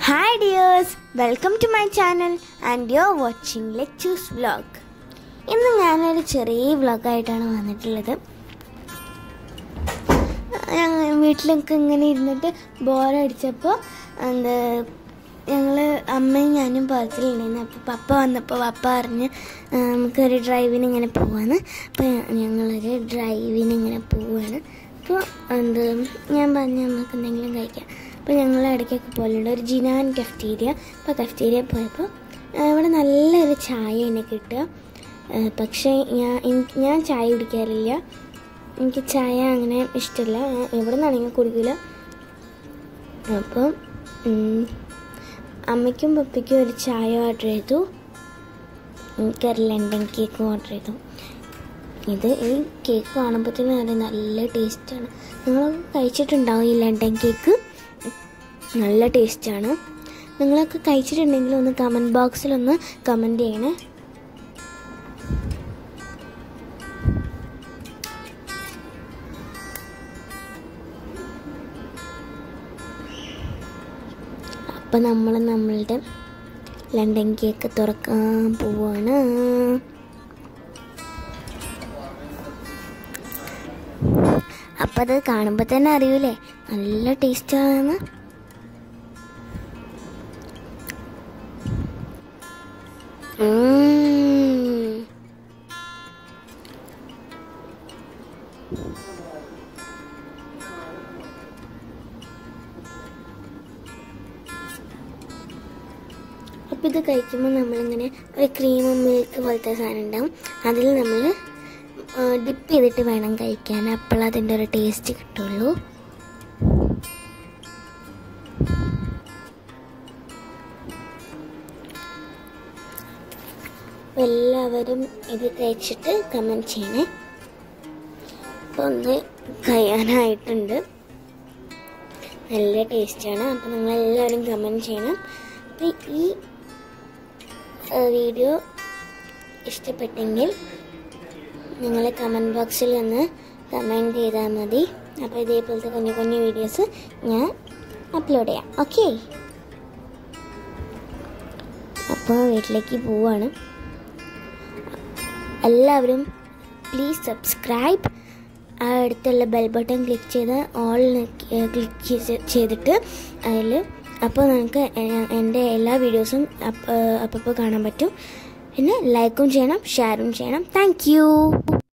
Hi dears welcome to my channel and you are watching Lechu's vlog ഇന്ന് ഞാനൊരു ചെറിയ വ്ളോഗായിട്ടാണ് വന്നിട്ടുള്ളത് ഞങ്ങൾ വീട്ടിലൊക്കെ ഇങ്ങനെ ഇരുന്നിട്ട് ബോറടിച്ചപ്പോൾ എന്താ ഞങ്ങൾ അമ്മയും ഞാനും പുറത്തിലുണ്ടായിരുന്നു അപ്പോൾ പപ്പ വന്നപ്പോൾ പപ്പ പറഞ്ഞ് ആ, നമുക്കൊരു ഡ്രൈവിന് ഇങ്ങനെ പോവാന്ന് അപ്പോൾ ഞങ്ങളൊരു ഡ്രൈവിന് ഇങ്ങനെ പോവാണ് അപ്പോൾ എന്ത് ഞാൻ പറഞ്ഞു നമുക്ക് എന്തെങ്കിലും കഴിക്കാം അപ്പോൾ ഞങ്ങൾ ഇടയ്ക്കൊക്കെ പോലുണ്ട് ഒരു ജിനാൻ കഫ്റ്റീരിയ അപ്പോൾ കഫ്റ്റീരിയ പോയപ്പോൾ ആ, ഇവിടെ നല്ലൊരു ചായ എനിക്ക് കിട്ടുക ആ, പക്ഷേ ഞാൻ എനിക്ക് ഞാൻ ചായ കുടിക്കാറില്ല എനിക്ക് ചായ അങ്ങനെ ഇഷ്ടമില്ല ഞാൻ എവിടെ നിന്നാണെങ്കിൽ കുടിക്കില്ല അപ്പം ഉം, അമ്മയ്ക്കും പപ്പയ്ക്കും ഒരു ചായ ഓർഡർ ചെയ്തു എനിക്കൊരു ലണ്ടൻ കേക്ക് ഓർഡർ ചെയ്തു ഇത് ഈ കേക്ക് കാണുമ്പോൾ തന്നെ അറിയാം നല്ല ടേസ്റ്റാണ് നിങ്ങളൊക്കെ കഴിച്ചിട്ടുണ്ടാവും ഈ ലണ്ടൻ കേക്ക് നല്ല ടേസ്റ്റാണ് നിങ്ങളൊക്കെ കഴിച്ചിട്ടുണ്ടെങ്കിൽ ഒന്ന് കമൻറ്റ് ബോക്സിലൊന്ന് കമൻറ്റ് ചെയ്യണേ അപ്പം നമ്മൾ നമ്മളുടെ ലണ്ടൻ കേക്ക് തുറക്കാൻ പോവാണ് അപ്പം അത് കാണുമ്പോൾ തന്നെ അറിയൂലേ നല്ല ടേസ്റ്റാണെന്ന് ഉം. അപ്പം ഇത് കഴിക്കുമ്പോൾ നമ്മളിങ്ങനെ ഒരു ക്രീമും മിൽക്ക് പോലത്തെ സാധനം ഉണ്ടാവും അതിൽ നമ്മൾ ഡിപ്പ് ചെയ്തിട്ട് വേണം കഴിക്കാൻ അപ്പോൾ അതിൻ്റെ ഒരു ടേസ്റ്റ് കിട്ടുള്ളൂ അപ്പോൾ എല്ലാവരും ഇത് കഴിച്ചിട്ട് കമൻറ്റ് ചെയ്യണേ അപ്പോൾ ഒന്ന് കഴിയാനായിട്ടുണ്ട് നല്ല ടേസ്റ്റാണ് അപ്പോൾ നിങ്ങളെല്ലാവരും കമൻറ്റ് ചെയ്യണം അപ്പോൾ ഈ വീഡിയോ ഇഷ്ടപ്പെട്ടെങ്കിൽ നിങ്ങൾ കമൻറ്റ് ബോക്സിൽ ഒന്ന് കമൻറ്റ് ചെയ്താൽ മതി അപ്പോൾ ഇതേപോലത്തെ കുഞ്ഞു കുഞ്ഞു വീഡിയോസ് ഞാൻ അപ്ലോഡ് ചെയ്യാം ഓക്കെ അപ്പോൾ വീട്ടിലേക്ക് പോവാണ് എല്ലാവരും പ്ലീസ് സബ്സ്ക്രൈബ് ആ അടുത്തുള്ള ബെൽ ബട്ടൺ ക്ലിക്ക് ചെയ്ത് ഓൾ ക്ലിക്ക് ചെയ്തിട്ട് അതിൽ അപ്പോൾ നമുക്ക് എ- എൻ്റെ എല്ലാ വീഡിയോസും അപ്പോൾ കാണാൻ പറ്റും പിന്നെ ലൈക്കും ചെയ്യണം ഷെയറും ചെയ്യണം താങ്ക്